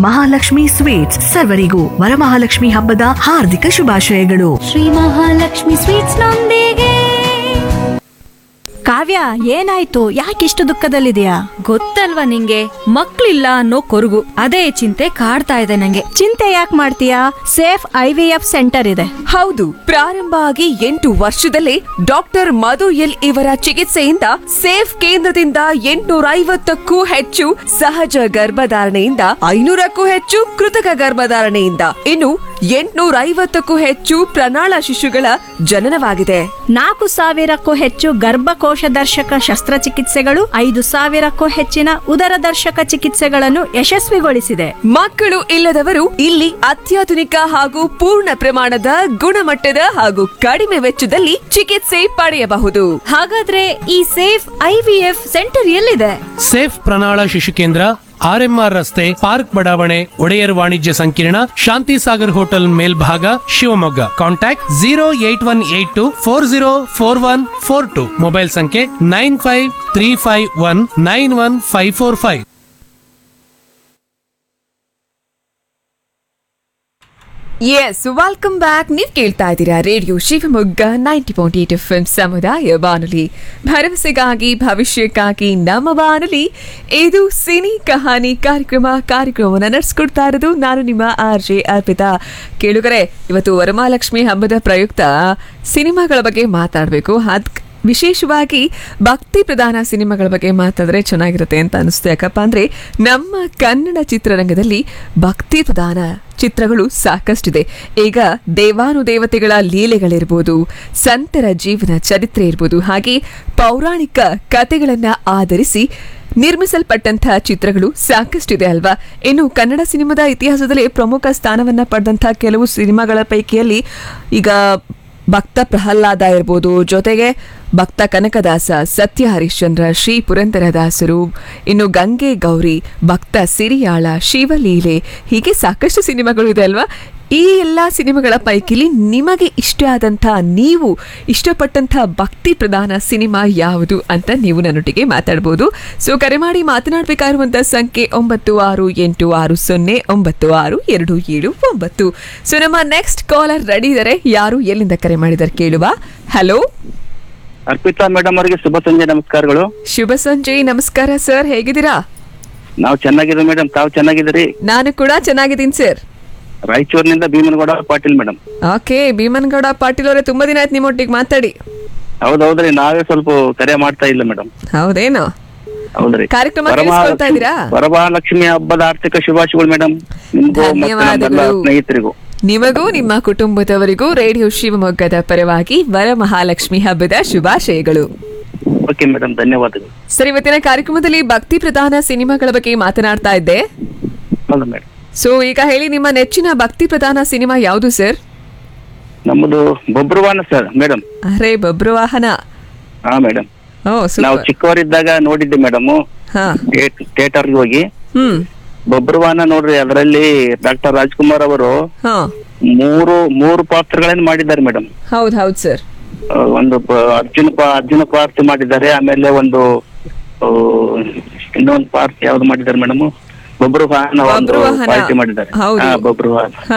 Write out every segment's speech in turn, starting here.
Mahalakshmi sweets ಸರ್ವರಿಗೂ ವರಮಹಾಲಕ್ಷ್ಮಿ ಹಬ್ಬದ ಹಾರ್ದಿಕ ಶುಭಾಶಯಗಳು ಶ್ರೀ ಮಹಾಲಕ್ಷ್ಮಿ ಸ್ವೀಟ್ಸ್ ನೊಂದಿಗೆ ಕಾವ್ಯ ಏನಾಯ್ತು ಯಾಕಿಷ್ಟು ದುಃಖದಲ್ಲಿದೆಯಾ ಗೊತ್ತಲ್ವಾ ನಿಂಗೆ ಮಕ್ಳಿಲ್ಲ ಅನ್ನೋ ಕೊರಗು ಅದೇ ಚಿಂತೆ ಕಾಡ್ತಾ ಇದೆ ನಂಗೆ ಚಿಂತೆ ಯಾಕೆ ಮಾಡ್ತೀಯಾ Safe I V F centre ಇದೆ ಹೌದು ಪ್ರಾರಂಭ ಆಗಿ ಎಂಟು ವರ್ಷದಲ್ಲೇ ಡಾಕ್ಟರ್ ಮಧು ಎಲ್ ಇವರ ಚಿಕಿತ್ಸೆಯಿಂದ ಸೇಫ್ ಕೇಂದ್ರದಿಂದ ಎಂಟುನೂರ ಐವತ್ತಕ್ಕೂ ಹೆಚ್ಚು ಸಹಜ ಗರ್ಭಧಾರಣೆಯಿಂದ ಐನೂರಕ್ಕೂ ಹೆಚ್ಚು ಕೃತಕ ಗರ್ಭಧಾರಣೆಯಿಂದ ಇನ್ನು ಎಂಟುನೂರ ಐವತ್ತಕ್ಕೂ ಹೆಚ್ಚು ಪ್ರಣಾಳ ಶಿಶುಗಳ ಜನನವಾಗಿದೆ ನಾಲ್ಕು ಸಾವಿರಕ್ಕೂ ಹೆಚ್ಚು ಗರ್ಭಕೋಶ ದರ್ಶಕ ಶಸ್ತ್ರಚಿಕಿತ್ಸೆಗಳು ಐದು ಸಾವಿರಕ್ಕೂ ಹೆಚ್ಚಿನ ಉದರ ದರ್ಶಕ ಚಿಕಿತ್ಸೆಗಳನ್ನು ಯಶಸ್ವಿಗೊಳಿಸಿದೆ ಮಕ್ಕಳು ಇಲ್ಲದವರು ಇಲ್ಲಿ ಅತ್ಯಾಧುನಿಕ ಹಾಗೂ ಪೂರ್ಣ ಪ್ರಮಾಣದ ಗುಣಮಟ್ಟದ ಹಾಗೂ ಕಡಿಮೆ ವೆಚ್ಚದಲ್ಲಿ ಚಿಕಿತ್ಸೆ ಪಡೆಯಬಹುದು ಹಾಗಾದ್ರೆ ಈ Safe I V F centre ಎಲ್ಲಿದೆ ಸೇಫ್ ಪ್ರಣಾಳ ಶಿಶು ಕೇಂದ್ರ ಆರ್ಎಂಆರ್ ರಸ್ತೆ ಪಾರ್ಕ್ ಬಡಾವಣೆ ಒಡೆಯರ್ ವಾಣಿಜ್ಯ ಸಂಕೀರ್ಣ ಶಾಂತಿ ಸಾಗರ್ ಹೋಟೆಲ್ ಮೇಲ್ಭಾಗ Shivamogga contact zero eight one eight two four zero four one four two mobile ಸಂಖ್ಯೆ nine five three five one nine one five four five yes welcome back ನೀವ್ ಕೇಳ್ತಾ ಇದ್ದೀರಾ radio Shivamogga ninety point eight F M ಸಮುದಾಯ ಬಾನುಲಿ ಭರವಸೆಗಾಗಿ ಭವಿಷ್ಯಕ್ಕಾಗಿ ನಮ್ಮ ಬಾನುಲಿ ಇದು ಸಿನಿ ಕಹಾನಿ ಕಾರ್ಯಕ್ರಮ ಕಾರ್ಯಕ್ರಮವನ್ನು ನಡೆಸ್ಕೊಡ್ತಾ ಇರೋದು ನಾನು ನಿಮ್ಮ ಆರ್ ಜೆ ಅರ್ಪಿತಾ ಕೇಳುಗರೆ ಇವತ್ತು ವರಮಹಾಲಕ್ಷ್ಮಿ ಹಬ್ಬದ ಪ್ರಯುಕ್ತ ಸಿನಿಮಾಗಳ ಬಗ್ಗೆ ಮಾತಾಡಬೇಕು ಅದ್ ವಿಶೇಷವಾಗಿ ಭಕ್ತಿ ಪ್ರಧಾನ ಸಿನಿಮಾಗಳ ಬಗ್ಗೆ ಮಾತಾಡಿದ್ರೆ ಚೆನ್ನಾಗಿರುತ್ತೆ ಅಂತ ಅನಿಸ್ತು ಯಾಕಪ್ಪ ಅಂದ್ರೆ ನಮ್ಮ ಕನ್ನಡ ಚಿತ್ರರಂಗದಲ್ಲಿ ಭಕ್ತಿ ಪ್ರಧಾನ ಚಿತ್ರಗಳು ಸಾಕಷ್ಟಿದೆ ಈಗ ದೇವಾನುದೇವತೆಗಳ ಲೀಲೆಗಳಿರ್ಬೋದು ಸಂತರ ಜೀವನ ಚರಿತ್ರೆ ಇರ್ಬೋದು ಹಾಗೆ ಪೌರಾಣಿಕ ಕಥೆಗಳನ್ನ ಆಧರಿಸಿ ನಿರ್ಮಿಸಲ್ಪಟ್ಟಂತಹ ಚಿತ್ರಗಳು ಸಾಕಷ್ಟಿದೆ ಅಲ್ವಾ ಇನ್ನು ಕನ್ನಡ ಸಿನಿಮಾದ ಇತಿಹಾಸದಲ್ಲಿ ಪ್ರಮುಖ ಸ್ಥಾನವನ್ನ ಪಡೆದಂತಹ ಕೆಲವು ಸಿನಿಮಾಗಳ ಪೈಕಿಯಲ್ಲಿ ಈಗ ಭಕ್ತ ಪ್ರಹ್ಲಾದ ಇರ್ಬೋದು ಜೊತೆಗೆ ಭಕ್ತ ಕನಕದಾಸ ಸತ್ಯ ಹರಿಶ್ಚಂದ್ರ ಶ್ರೀ ಪುರಂದರದಾಸರು ಇನ್ನು ಗಂಗೆ ಗೌರಿ ಭಕ್ತ ಸಿರಿಯಾಳ ಶಿವಲೀಲೆ ಹೀಗೆ ಸಾಕಷ್ಟು ಸಿನಿಮಾಗಳು ಇದೆ ಅಲ್ವಾ ಈ ಎಲ್ಲ ಸಿನಿಮಾಗಳ ಪೈಕಿಲಿ ನಿಮಗೆ ಇಷ್ಟ ಆದಂಥ ನೀವು ಇಷ್ಟಪಟ್ಟಂಥ ಭಕ್ತಿ ಪ್ರಧಾನ ಸಿನಿಮಾ ಯಾವುದು ಅಂತ ನೀವು ನನ್ನೊಟ್ಟಿಗೆ ಮಾತಾಡ್ಬೋದು ಸೊ ಕರೆ ಮಾಡಿ ಮಾತನಾಡಬೇಕಾಗಿರುವಂಥ ಸಂಖ್ಯೆ ಒಂಬತ್ತು ಆರು ಎಂಟು ಆರು ಸೊನ್ನೆ ಒಂಬತ್ತು ಆರು ಎರಡು ಏಳು ಒಂಬತ್ತು ಸೊ ನಮ್ಮ ನೆಕ್ಸ್ಟ್ ಕಾಲರ್ ರೆಡಿ ಇದ್ದಾರೆ ಯಾರು ಎಲ್ಲಿಂದ ಕರೆ ಮಾಡಿದ್ದಾರೆ ಕೇಳುವ ಹಲೋ ಅರ್ಪಿತಾ ಮೇಡಮ್ ಅವರಿಗೆ ಶುಭ ಸಂಜೆ ನಮಸ್ಕಾರಗಳು ಶುಭ ಸಂಜೆ ನಮಸ್ಕಾರ ಸರ್ ಹೇಗಿದ್ದೀರಾ ನಾವು ಚೆನ್ನಾಗಿದ್ದೀವಿ ಮೇಡಮ್ ತಾವು ಚೆನ್ನಾಗಿದ್ದೀರಿ ನಾನು ಕೂಡ ಚೆನ್ನಾಗಿದ್ದೀನಿ ಸರ್ ರಾಯಚೂರಿನಿಂದ ಭೀಮನಗೌಡ ಪಾಟೀಲ್ ಮೇಡಮ್ ಓಕೆ ಭೀಮನ್ಗೌಡ ಪಾಟೀಲ್ ಅವರೇ ತುಂಬಾ ದಿನ ಆಯ್ತು ನಿಮ್ಮೊಟ್ಟಿಗೆ ಮಾತಾಡಿ ಹೌದೌದ್ರಿ ನಾವೇ ಸ್ವಲ್ಪ ಕರೆ ಮಾಡ್ತಾ ಇಲ್ಲ ಮೇಡಮ್ ಹೌದೇನು ಹೌದ್ರಿ ಕಾರ್ಯಕ್ರಮ ವರಮಹಾಲಕ್ಷ್ಮಿ- ಕೇಳಿಸ್ಕೊಳ್ತಾ ಇದ್ದೀರಾ? ವರಮಹಾಲಕ್ಷ್ಮಿ ಹಬ್ಬದ ಆರ್ಥಿಕ ಶುಭಾಶಯಗಳು ಮೇಡಮ್ ನಿಮ್ಗೂ ಮತ್ತೆ ನಮ್ಮೆಲ್ಲ ಧನ್ಯವಾದಗಳು. ಸ್ನೇಹಿತರಿಗೂ ನಿಮಗೂ ನಿಮ್ಮ ಕುಟುಂಬದವರಿಗೂ ರೇಡಿಯೋ ಶಿವಮೊಗ್ಗದ ಪರವಾಗಿ ವರಮಹಾಲಕ್ಷ್ಮಿ ಹಬ್ಬದ ಶುಭಾಶಯಗಳು ಓಕೆ ಮೇಡಮ್ ಧನ್ಯವಾದಗಳು ಸರ್ ಇವತ್ತಿನ ಕಾರ್ಯಕ್ರಮದಲ್ಲಿ ಭಕ್ತಿ ಪ್ರಧಾನ ಸಿನಿಮಾಗಳ ಬಗ್ಗೆ ಮಾತನಾಡ್ತಾ ಇದ್ದೆ ಹೌದು ಮೇಡಮ್ ಸೊ ಈಗ ಹೇಳಿ ನಿಮ್ಮ ನೆಚ್ಚಿನ ಭಕ್ತಿ ಪ್ರಧಾನ ಸಿನಿಮಾ ಯಾವುದು ಸರ್ ನಮ್ಮದು ಬೊಬ್ರುವಾನ ಸರ್ ಮೇಡಮ್ ಅರೆ ಬಬ್ರುವಾಹನ ಹಾ ಮೇಡಮ್ ಓ ನಾವು ಸೂಪರ್ ಚಿಕ್ಕವರಿದ್ದಾಗ ನೋಡಿದ್ದೆ ಮೇಡಮ್ ಹಾ ಥಿಯೇಟರ್ಗೆ ಹೋಗಿ ಹ್ಮ್ ಬೊಬ್ರುವಾನ ನೋಡ್ರಿ ಅದರಲ್ಲಿ ಡಾಕ್ಟರ್ ರಾಜ್ಕುಮಾರ್ ಅವರು ಹಾ ಮೂರು ಮೂರು ಪಾತ್ರಗಳನ್ನು ಮಾಡಿದ್ದಾರೆ ಮೇಡಮ್ ಹೌದ್ ಹೌದ್ ಸರ್ ಆ, ಒಂದು ಪ- ಅರ್ಜುನ ಪ- ಅರ್ಜುನ ಪಾರ್ಟ್ ಮಾಡಿದ್ದಾರೆ ಆಮೇಲೆ ಒಂದು ಆ, ಇನ್ನೊಂದು ಪಾರ್ಟ್ ಯಾವ್ದು ಮಾಡಿದ್ದಾರೆ ಮೇಡಮ್ ಬೊಬ್ರು ವಾಹನ ಒಂದು ಬಬ್ರುವಾಹನ. ಪಾರ್ಟಿ ಮಾಡಿದ್ದಾರೆ ಹೌದು. ಹಾ, ಬಬ್ರು ವಾಹನ ಹಾ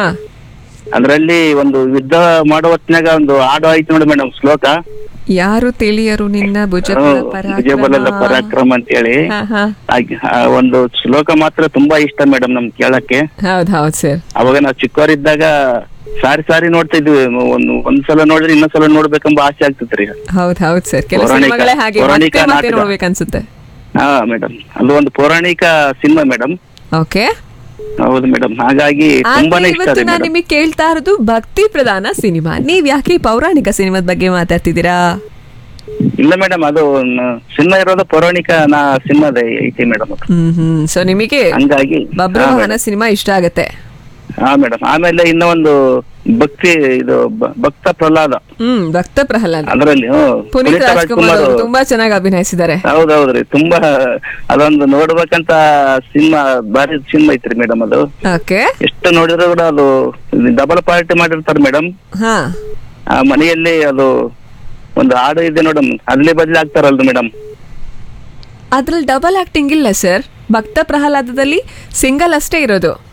ಅದರಲ್ಲಿ ಒಂದು ಯುದ್ಧ ಮಾಡೋ ಹೊತ್ನ್ಯಾಗ ಒಂದು ಹಾಡು ಆಯ್ತು ನೋಡಿ ಮೇಡಮ್ ಶ್ಲೋಕ ಯಾರು ತಿಳಿಯರು ನಿನ್ನ ಭುಜ ವಿಜಯಬಲದ ಪರಾಕ್ರಮ ಅಂತ ಹೇಳಿ ಹಾ ಹಾ ಹಾಗೆ ಆ ಒಂದು ಶ್ಲೋಕ ಮಾತ್ರ ತುಂಬಾ ಇಷ್ಟ ಮೇಡಮ್ ನಮ್ ಕೇಳಕ್ಕೆ ಹೌದ್ ಹೌದ್ ಸರ್ ಅವಾಗ ನಾವು ಚಿಕ್ಕವರಿದ್ದಾಗ ಸಾರಿ ಸಾರಿ ನೋಡ್ತಾ ಇದ್ವಿ ಒಂದು ಒಂದ್ಸಲ ನೋಡಿದ್ರೆ ಇನ್ನೊಂದ್ಸಲ ನೋಡ್ಬೇಕೆಂಬ ಆಸೆ ಆಗ್ತಿತ್ರಿ ಹೌದ್ ಹೌದ್ ಸರ್ ಕೆಲವು ಪೌರಾಣಿಕ- ಸಿನಿಮಾಗಳೇ ಹಾಗೆ ಪೌರಾಣಿಕ ಮತ್ತೆ ಮತ್ತೆ ನಾಟಕ. ನೋಡ್ಬೇಕನ್ಸುತ್ತೆ ಹಾ ಮೇಡಮ್ ಅದು ಒಂದು ಪೌರಾಣಿಕ ಸಿನಿಮಾ ಮೇಡಮ್ ಓಕೆ ಹೌದು ಮೇಡಮ್ ಹಾಗಾಗಿ ಆದ್ರೆ ತುಂಬಾನೇ ಇಷ್ಟ ಇವತ್ತು ಇದೆ ನಾನು ಮೇಡಮ್ ನಿಮಗೆ ಕೇಳ್ತಾ ಇರೋದು ಭಕ್ತಿ ಪ್ರಧಾನ ಸಿನಿಮಾ ನೀವ್ ಯಾಕೆ ಈ ಪೌರಾಣಿಕ ಸಿನಿಮಾದ ಬಗ್ಗೆ ಮಾತಾಡ್ತಿದ್ದೀರಾ ಇಲ್ಲ ಮೇಡಮ್ ಅದು ಸಿನಿಮಾ ಇರೋದು ಪೌರಾಣಿಕ ನಾ ಸಿನಿಮಾದ ಐತಿ ಮೇಡಮ್ ಹ್ಮ್ ಹ್ಮ್ ಸೊ ನಿಮಗೆ ಹಂಗಾಗಿ ಬಬ್ರವಾಹನ ಸಿನಿಮಾ ಇಷ್ಟ ಆಗತ್ತೆ ಹಾ ಮೇಡಮ್ ಆಮೇಲೆ ಇನ್ನ ಒಂದು ಭಕ್ತಿ ಇದು ಬ- ಭಕ್ತ ಪ್ರಹ್ಲಾದ ಹ್ಮ್ ಭಕ್ತ ಪ್ರಹ್ಲಾದ್ ಅದರಲ್ಲಿ ಪುನೀತ್ ರಾಜ್ಕುಮಾರ್ ಅವರು ತುಂಬಾ ಚೆನ್ನಾಗಿ ಅಭಿನಯಿಸಿದ್ದಾರೆ ಹೌದೌದ್ರಿ ತುಂಬಾ ಅದೊಂದು ನೋಡ್ಬೇಕಂತ ಸಿನಿಮಾ ಭಾರಿ ಸಿನಿಮಾ ಐತ್ರಿ ಮೇಡಮ್ ಅದು ಓಕೆ ಎಷ್ಟು ನೋಡಿದ್ರು ಕೂಡ ಅದು ಡಬಲ್ ಪಾರ್ಟಿ ಮಾಡಿರ್ತಾರೆ ಮೇಡಮ್ ಹಾ ಆ ಮನೆಯಲ್ಲಿ ಅದು ಒಂದು ಹಾಡು ಇದೆ ಮೇಡಮ್ ಅದ್ಲೇ ಬದಲಿ ಆಗ್ತಾರಲ್ರಿ ಮೇಡಮ್ ಅದ್ರಲ್ಲಿ ಡಬಲ್ ಆಕ್ಟಿಂಗ್ ಇಲ್ಲ ಸರ್ ಭಕ್ತ ಪ್ರಹ್ಲಾದದಲ್ಲಿ ಸಿಂಗಲ್ ಅಷ್ಟೇ ಇರೋದು